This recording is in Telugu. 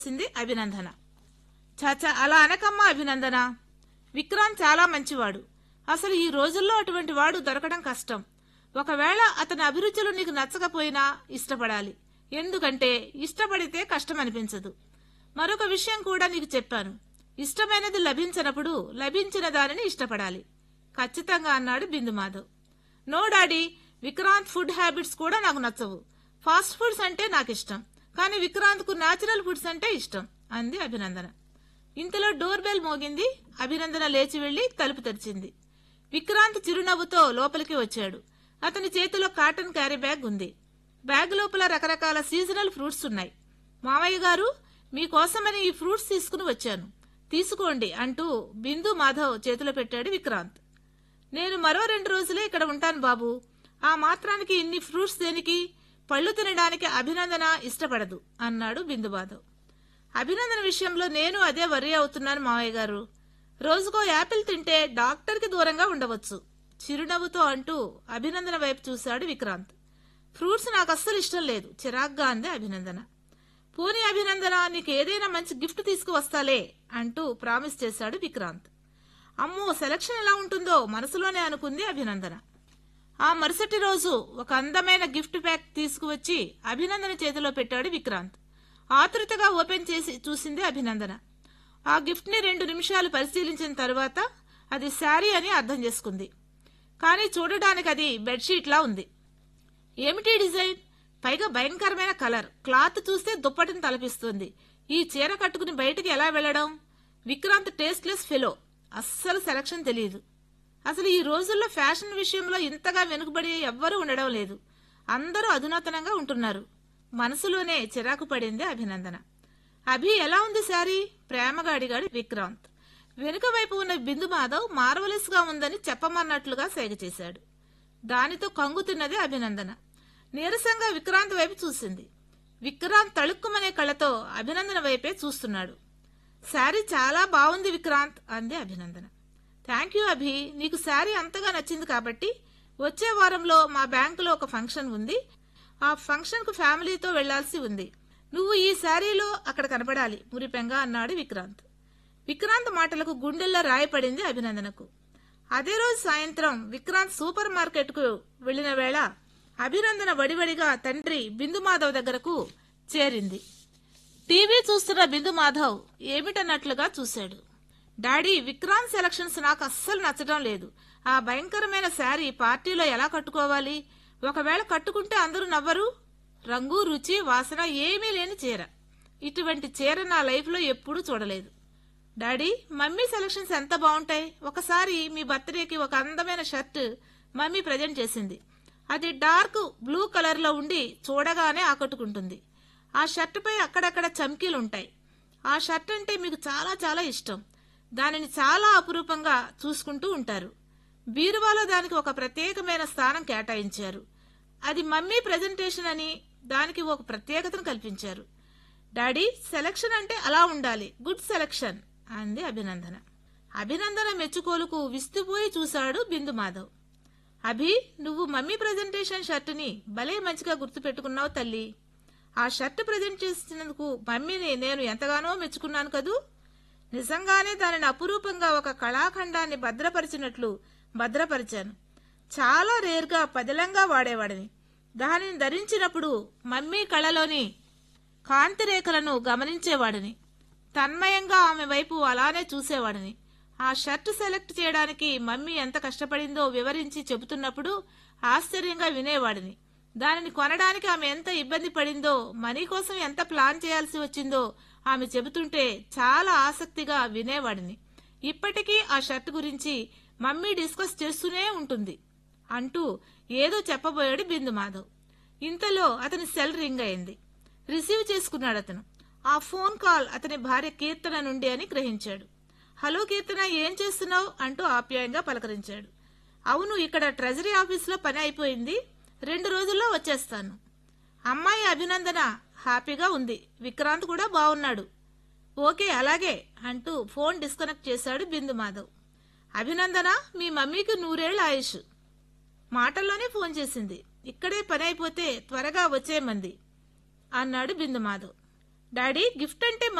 సింది అభినందన చాచా అలా అనకమ్మా అభినందన విక్రాంత్ చాలా మంచివాడు అసలు ఈ రోజుల్లో అటువంటి వాడు దొరకడం కష్టం ఒకవేళ అతని అభిరుచులు నీకు నచ్చకపోయినా ఇష్టపడాలి ఎందుకంటే ఇష్టపడితే కష్టం అనిపించదు మరొక విషయం కూడా నీకు చెప్పాను ఇష్టమైనది లభించినప్పుడు లభించిన దానిని ఇష్టపడాలి ఖచ్చితంగా అన్నాడు Bindu Madhav no daddy Vikrant food habits కూడా నాకు నచ్చవు ఫాస్ట్ ఫుడ్స్ అంటే నాకు ఇష్టం కానీ విక్రాంత్ కు న్యాచురల్ ఫుడ్స్ అంటే ఇష్టం అంది అభినందన ఇంతలో డోర్ బెల్ మోగింది అభినందన లేచి వెళ్లి తలుపు తెరిచింది విక్రాంత్ చిరునవ్వుతో లోపలికి వచ్చాడు అతని చేతిలో కాటన్ క్యారీ బ్యాగ్ ఉంది బ్యాగ్ లోపల రకరకాల సీజనల్ ఫ్రూట్స్ ఉన్నాయి మామయ్య గారు మీకోసమని ఈ ఫ్రూట్స్ తీసుకుని వచ్చాను తీసుకోండి అంటూ బిందు మాధవ్ చేతిలో పెట్టాడు విక్రాంత్ నేను మరో రెండు రోజులే ఇక్కడ ఉంటాను బాబు ఆ మాత్రానికి ఇన్ని ఫ్రూట్స్ దేనికి పళ్ళు తినడానికి అభినందన ఇష్టపడదు అన్నాడు బిందు మాధవ్ అభినందన విషయంలో నేను అదే వర్రీ అవుతున్నాను మావయ్య గారు రోజుకో యాపిల్ తింటే డాక్టర్కి దూరంగా ఉండవచ్చు చిరునవ్వుతో అంటూ అభినందన వైపు చూశాడు విక్రాంత్ ఫ్రూట్స్ నాకు అస్సలు ఇష్టం లేదు చిరాగ్గా అంది అభినందన పోనీ అభినందన నీకు ఏదైనా మంచి గిఫ్ట్ తీసుకువస్తాలే అంటూ ప్రామిస్ చేశాడు విక్రాంత్ అమ్మో సెలక్షన్ ఎలా ఉంటుందో మనసులోనే అనుకుంది అభినందన ఆ మరుసటి రోజు ఒక అందమైన గిఫ్ట్ ప్యాక్ తీసుకువచ్చి అభినందన చేతిలో పెట్టాడు విక్రాంత్ ఆతృతగా ఓపెన్ చేసి చూసింది అభినందన ఆ గిఫ్ట్ ని రెండు నిమిషాలు పరిశీలించిన తర్వాత అది శారీ అని అర్థం చేసుకుంది కానీ చూడడానికి అది బెడ్షీట్లా ఉంది ఏమిటి డిజైన్ పైగా భయంకరమైన కలర్ క్లాత్ చూస్తే దుప్పటిని తలపిస్తుంది ఈ చీర కట్టుకుని బయటికి ఎలా వెళ్లడం విక్రాంత్ టేస్ట్లెస్ ఫెలో అస్సలు సెలక్షన్ తెలియదు అసలు ఈ రోజుల్లో ఫ్యాషన్ విషయంలో ఇంతగా వెనుకబడి ఎవ్వరూ ఉండడం లేదు అందరూ అధునాతనంగా ఉంటున్నారు మనసులోనే చిరాకు పడింది అభినందన అభి ఎలా ఉంది శారీ ప్రేమగా అడిగాడు విక్రాంత్ వెనుక వైపు ఉన్న బిందు మాధవ్ మార్వలెస్ గా ఉందని చెప్పమన్నట్లుగా సేగ చేశాడు దానితో కంగుతున్నది అభినందన నీరసంగా విక్రాంత్ వైపు చూసింది విక్రాంత్ తళుక్కుమనే కళ్ళతో అభినందన వైపే చూస్తున్నాడు శారీ చాలా బాగుంది విక్రాంత్ అంది అభినందన థ్యాంక్ యూ అభి నీకు శారీ అంతగా నచ్చింది కాబట్టి వచ్చే వారంలో మా బ్యాంకులో ఒక ఫంక్షన్ ఉంది ఆ ఫంక్షన్ కు ఫ్యామిలీతో వెళ్లాల్సి ఉంది నువ్వు ఈ శారీలో అక్కడ కనపడాలి మురిపెంగా అన్నాడు విక్రాంత్ విక్రాంత్ మాటలకు గుండెల్లో రాయపడింది అభినందనకు అదే రోజు సాయంత్రం విక్రాంత్ సూపర్ మార్కెట్ కు వెళ్లిన వేళ అభినందన వడివడిగా తండ్రి బిందు మాధవ్ దగ్గరకు చేరింది టీవీ చూస్తున్న బిందు మాధవ్ ఏమిటన్నట్లుగా చూశాడు డాడీ విక్రాంత్ సెలక్షన్స్ నాకు అస్సలు నచ్చడం లేదు ఆ భయంకరమైన శారీ పార్టీలో ఎలా కట్టుకోవాలి ఒకవేళ కట్టుకుంటే అందరూ నవ్వరు రంగు రుచి వాసన ఏమీ లేని చీర ఇటువంటి చీర నా లైఫ్లో ఎప్పుడూ చూడలేదు డాడీ మమ్మీ సెలక్షన్స్ ఎంత బాగుంటాయి ఒకసారి మీ బర్త్డేకి ఒక అందమైన షర్ట్ మమ్మీ ప్రజెంట్ చేసింది అది డార్క్ బ్లూ కలర్ లో ఉండి చూడగానే ఆకట్టుకుంటుంది ఆ షర్ట్ పై అక్కడక్కడ చమ్కీలు ఉంటాయి ఆ షర్ట్ అంటే మీకు చాలా చాలా ఇష్టం దానిని చాలా అపురూపంగా చూసుకుంటూ ఉంటారు బీరువాలో దానికి ఒక ప్రత్యేకమైన స్థానం కేటాయించారు అది మమ్మీ ప్రజెంటేషన్ అని దానికి ఒక ప్రత్యేకతను కల్పించారు డాడీ సెలక్షన్ అంటే అలా ఉండాలి గుడ్ సెలక్షన్ అంది అభినందన అభినందన మెచ్చుకోలుకు విస్తుపోయి చూశాడు బిందు మాధవ్ అభి నువ్వు మమ్మీ ప్రజెంటేషన్ షర్టుని భలే మంచిగా గుర్తుపెట్టుకున్నావు తల్లి ఆ షర్ట్ ప్రజెంట్ చేసినందుకు మమ్మీని నేను ఎంతగానో మెచ్చుకున్నాను కదూ నిజంగానే దానిని అపురూపంగా ఒక కళాఖండాన్ని భద్రపరిచినట్లు భద్రపరిచాను చాలా రేర్గా పదిలంగా వాడేవాడిని దానిని ధరించినప్పుడు మమ్మీ కళలోని కాంతి రేఖలను గమనించేవాడిని తన్మయంగా ఆమె వైపు అలానే చూసేవాడిని ఆ షర్ట్ సెలెక్ట్ చేయడానికి మమ్మీ ఎంత కష్టపడిందో వివరించి చెబుతున్నప్పుడు ఆశ్చర్యంగా వినేవాడిని దానిని కొనడానికి ఆమె ఎంత ఇబ్బంది పడిందో మనీ కోసం ఎంత ప్లాన్ చేయాల్సి వచ్చిందో ఆమె చెబుతుంటే చాలా ఆసక్తిగా వినేవాడిని ఇప్పటికీ ఆ షర్ట్ గురించి మమ్మీ డిస్కస్ చేస్తూనే ఉంటుంది అంటూ ఏదో చెప్పబోయాడు బిందు మాధవ్ ఇంతలో అతని సెల్ రింగ్ అయింది రిసీవ్ చేసుకున్నాడు అతను ఆ ఫోన్ కాల్ అతని భార్య కీర్తన నుండి అని గ్రహించాడు హలో కీర్తన ఏం చేస్తున్నావు అంటూ ఆప్యాయంగా పలకరించాడు అవును ఇక్కడ ట్రెజరీ ఆఫీస్లో పని అయిపోయింది రెండు రోజుల్లో వచ్చేస్తాను అమ్మాయి అభినందన హ్యాపీగా ఉంది విక్రాంత్ కూడా బాగున్నాడు ఓకే అలాగే అంటూ ఫోన్ డిస్కనెక్ట్ చేశాడు బిందు మాధవ్ అభినందన మీ మమ్మీకి నూరేళ్ల ఆయుష్ మాటల్లోనే ఫోన్ చేసింది ఇక్కడే పని అయిపోతే త్వరగా వచ్చేయమంది అన్నాడు బిందు మాధవ్ డాడీ గిఫ్ట్ అంటే